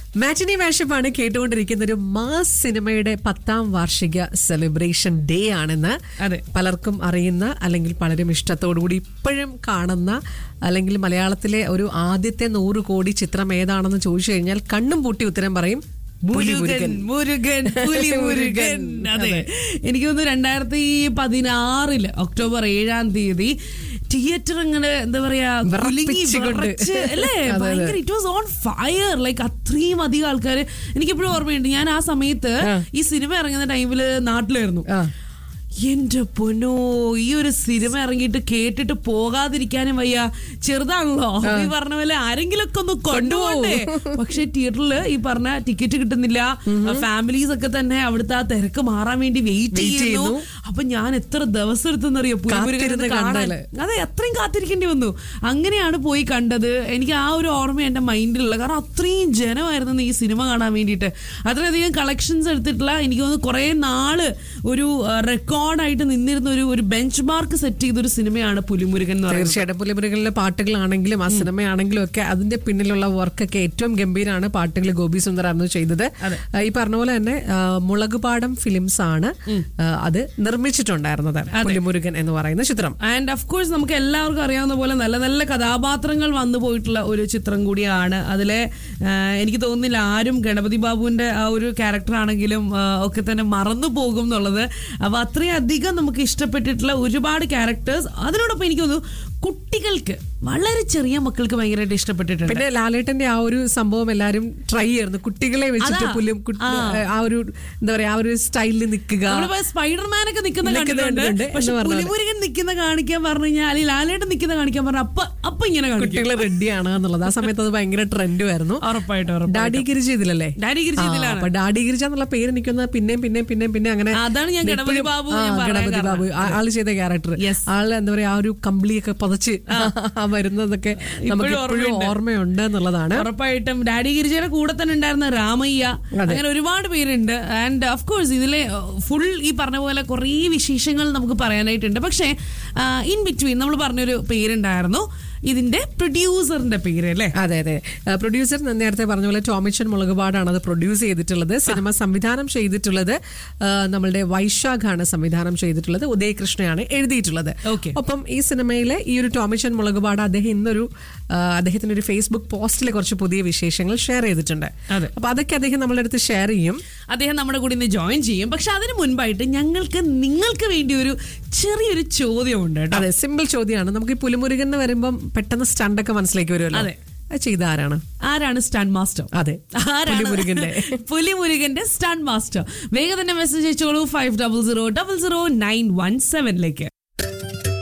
മാറ്റിനി വേഷപ്പാണ് കേട്ടുകൊണ്ടിരിക്കുന്ന ഒരു മാസ് സിനിമയുടെ പത്താം വാർഷിക സെലിബ്രേഷൻ ഡേ ആണെന്ന് അതെ. പലർക്കും അറിയുന്ന അല്ലെങ്കിൽ പലരും ഇഷ്ടത്തോടുകൂടി ഇപ്പോഴും കാണുന്ന അല്ലെങ്കിൽ മലയാളത്തിലെ ഒരു ആദ്യത്തെ നൂറ് കോടി ചിത്രം ഏതാണെന്ന് ചോദിച്ചു കഴിഞ്ഞാൽ കണ്ണും പൂട്ടി ഉത്തരം പറയും മുരുകൻ മുരുകൻ പുലി മുരുകൻ അതെ എനിക്ക് തോന്നുന്നു രണ്ടായിരത്തി പതിനാറില് ഒക്ടോബർ ഏഴാം തീയതി തിയേറ്റർ ഇങ്ങനെ എന്താ പറയാ കുലുങ്ങി വിറപ്പിച്ചുകൊണ്ട്. വിറച്ച് അല്ലേ അതെ, അതെ. ഭയങ്കര it was on fire like അത്രയും അധികം ആൾക്കാർ എനിക്കിപ്പോഴും ഓർമ്മയുണ്ട് ഞാൻ ആ സമയത്ത് ഈ സിനിമ ഇറങ്ങുന്ന ടൈമില് നാട്ടിലായിരുന്നു ആ. എന്റെ പൊന്നോ ഈ ഒരു സിനിമ ഇറങ്ങിയിട്ട് കേട്ടിട്ട് പോകാതിരിക്കാനും വയ്യ ചെറുതാണല്ലോ ഈ പറഞ്ഞ പോലെ ആരെങ്കിലും ഒക്കെ ഒന്ന് കൊണ്ടുപോകണ്ടേ പക്ഷെ തിയേറ്ററിൽ ഈ പറഞ്ഞ ടിക്കറ്റ് കിട്ടുന്നില്ല ഫാമിലീസ് ഒക്കെ തന്നെ അവിടുത്തെ ആ തിരക്ക് മാറാൻ വേണ്ടി വെയിറ്റ് Wait ചെയ്യുന്നു ചെയ്യുന്നു. അപ്പൊ ഞാൻ എത്ര ദിവസം എടുത്തെന്നറിയോ പുലിമുരുകൻ കാത്തിരുന്ന് കാണാൻ കണ്ടല്ലേ? അതെ അത്രയും കാത്തിരിക്കേണ്ടി വന്നു അങ്ങനെയാണ് പോയി കണ്ടത് എനിക്ക് ആ ഒരു ഓർമ്മ എന്റെ മൈൻഡിലുള്ള കാരണം അത്രയും ജനമായിരുന്നു ഈ സിനിമ കാണാൻ വേണ്ടിയിട്ട് അത്രയധികം കളക്ഷൻസ് എടുത്തിട്ടുള്ള എനിക്ക് തോന്നുന്നു കുറെ നാള് ഒരു റെക്കോർഡായിട്ട് നിന്നിരുന്ന ഒരു ഒരു ബെഞ്ച് മാർക്ക് സെറ്റ് ചെയ്ത ഒരു സിനിമയാണ് പുലിമുരുകൻ എന്ന് പറയുന്നത് തീർച്ചയായിട്ടും പുലിമുരുകളിലെ പാട്ടുകളാണെങ്കിലും ആ സിനിമയാണെങ്കിലും ഒക്കെ അതിന്റെ പിന്നിലുള്ള വർക്കൊക്കെ ഏറ്റവും ഗംഭീരമാണ് പാട്ടുകൾ ഗോപി സുന്ദറായിരുന്നു ചെയ്തത് ആ, ഈ പറഞ്ഞ പോലെ തന്നെ ആ, മുളകുപാടം ഫിലിംസ് ആണ് ആ, അത് നിർമ്മിച്ചിട്ടുണ്ടായിരുന്നത് പുലിമുരുകൻ എന്ന് പറയുന്ന ചിത്രം ആൻഡ് ഓഫ് കോഴ്സ് നമുക്ക് എല്ലാവർക്കും അറിയാവുന്ന പോലെ നല്ല നല്ല കഥാപാത്രങ്ങൾ വന്നു പോയിട്ടുള്ള ഒരു ചിത്രം കൂടിയാണ് അതിലെ ആ, എനിക്ക് തോന്നുന്നില്ല ആരും ഗണപതി ബാബുവിന്റെ ആ ഒരു ക്യാരക്ടർ ആണെങ്കിലും ആ, ഒക്കെ തന്നെ മറന്നു പോകും എന്നുള്ളത് അപ്പൊ അത്രയും അധികം നമുക്ക് ഇഷ്ടപ്പെട്ടിട്ടുള്ള ഒരുപാട് ക്യാരക്ടേഴ്സ് അതിനോടൊപ്പം എനിക്ക് തോന്നുന്നു കുട്ടികൾക്ക് വളരെ ചെറിയ മക്കൾക്ക് ഭയങ്കരമായിട്ട് ഇഷ്ടപ്പെട്ടിട്ടുണ്ട് പിന്നെ ലാലേട്ടന്റെ ആ ഒരു സംഭവം എല്ലാരും ട്രൈ ചെയ്യുന്നു കുട്ടികളെ വെച്ചിട്ട് അതാ. പുല്ലും കുട്ടി- ആ ഒരു എന്താ പറയാ ആ ഒരു സ്റ്റൈലിൽ നിൽക്കുക നമ്മളിപ്പോ സ്പൈഡർമാൻ ഒക്കെ നിൽക്കുന്ന നിൽക്കുന്നത് കണ്ടിട്ടുണ്ട് കണ്ടിട്ടുണ്ട് പക്ഷെ എന്ന് പറഞ്ഞ പോലെ. പുലിമുരുകൻ നിൽക്കുന്ന കാണിക്കാൻ പറഞ്ഞു കഴിഞ്ഞാൽ അല്ലെങ്കിൽ ലാലേട്ടൻ നിൽക്കുന്ന കാണിക്കാൻ പറഞ്ഞ അപ്പൊ അപ്പൊ ഇങ്ങനെ കാണിക്കും കുട്ടികൾ റെഡിയാണ് എന്നുള്ളത് ആ സമയത്ത് അത് ഭയങ്കര ട്രെൻഡും ആയിരുന്നു ഉറപ്പായിട്ടും ഉറപ്പായിട്ടും ഡാഡി ഗിരിജ ഇതിലല്ലേ ഡാഡി ഗിരിജ ആ, ഇതിലാണ്. അപ്പൊ ഡാഡി ഗിരിജ എന്നുള്ള പേര് എനിക്കൊന്ന് പിന്നെയും പിന്നെയും പിന്നെയും പിന്നെ അങ്ങനെ അതാണ് ഞാൻ ഗണപതി ഇപ്പോഴും- ബാബു ആ, ഞാൻ പറയാൻ ഗണപതി ബാബു കാരണം. ആ- ആള് ചെയ്ത ക്യാരക്ടർ Yes. ആള് എന്താ പറയാ ആ ഒരു കമ്പിളിയൊക്കെ പതച്ച് ആ വരുന്നതൊക്കെ നമുക്ക് ഇപ്പോഴും ഇപ്പോഴും ഓർമ്മയുണ്ട്. ഓർമ്മയുണ്ട് എന്നുള്ളതാണ് ഉറപ്പായിട്ടും ഡാഡി ഗിരിജയുടെ കൂടെ തന്നെ ഉണ്ടായിരുന്ന രാമയ്യ അങ്ങനെ ഒരുപാട് പേരുണ്ട് ആൻഡ് ഓഫ് കോഴ്സ് ഇതിലെ ഫുൾ ഈ പറഞ്ഞ പോലെ കുറേ വിശേഷങ്ങൾ നമുക്ക് പറയാനായിട്ടുണ്ട് പക്ഷേ ഇൻ ബിറ്റ്വീൻ നമ്മൾ പറഞ്ഞൊരു പേരുണ്ടായിരുന്നു ഇതിന്റെ പ്രൊഡ്യൂസറിന്റെ പേര് അല്ലേ അതെ അതെ പ്രൊഡ്യൂസർ നേരത്തെ പറഞ്ഞ പോലെ ടോമിച്ചൻ മുളകുപാടാണ് അത് പ്രൊഡ്യൂസ് ചെയ്തിട്ടുള്ളത് സിനിമ സംവിധാനം ചെയ്തിട്ടുള്ളത് ആ, നമ്മളുടെ വൈശാഖാണ് സംവിധാനം ചെയ്തിട്ടുള്ളത് ഉദയകൃഷ്ണയാണ് എഴുതിയിട്ടുള്ളത് Okay. ഒപ്പം ഈ സിനിമയിലെ ഈ ഒരു ടോമിച്ചൻ മുളകുപാട് അദ്ദേഹം ഇന്നൊരു ആ, അദ്ദേഹത്തിന്റെ ഒരു ഫേസ്ബുക്ക് പോസ്റ്റിൽ കുറച്ച് പുതിയ വിശേഷങ്ങൾ ഷെയർ ചെയ്തിട്ടുണ്ട് അതെ. അപ്പൊ അതൊക്കെ അദ്ദേഹം നമ്മളുടെ അടുത്ത് ഷെയർ ചെയ്യും അദ്ദേഹം നമ്മുടെ കൂടെ ഇന്ന് ജോയിൻ ചെയ്യും പക്ഷെ അതിന് മുൻപായിട്ട് ഞങ്ങൾക്ക് നിങ്ങൾക്ക് വേണ്ടി ഒരു ചെറിയൊരു ചോദ്യമുണ്ട് കേട്ടോ അതെ സിമ്പിൾ ചോദ്യമാണ് നമുക്ക് ഈ പുലിമുരുകൻ എന്ന് വരുമ്പം പെട്ടെന്ന് സ്റ്റണ്ടൊക്കെ മനസ്സിലേക്ക് വരുമല്ലോ അതെ. അത് ചെയ്ത ആരാണ് ആരാണ് സ്റ്റണ്ട് മാസ്റ്റർ അതെ പുലിമുരുകന്റെ പുലിമുരുകന്റെ സ്റ്റണ്ട് മാസ്റ്റർ വേഗം തന്നെ മെസ്സേജ് അയച്ചോളൂ five double zero double zero nine one സെവനിലേക്ക്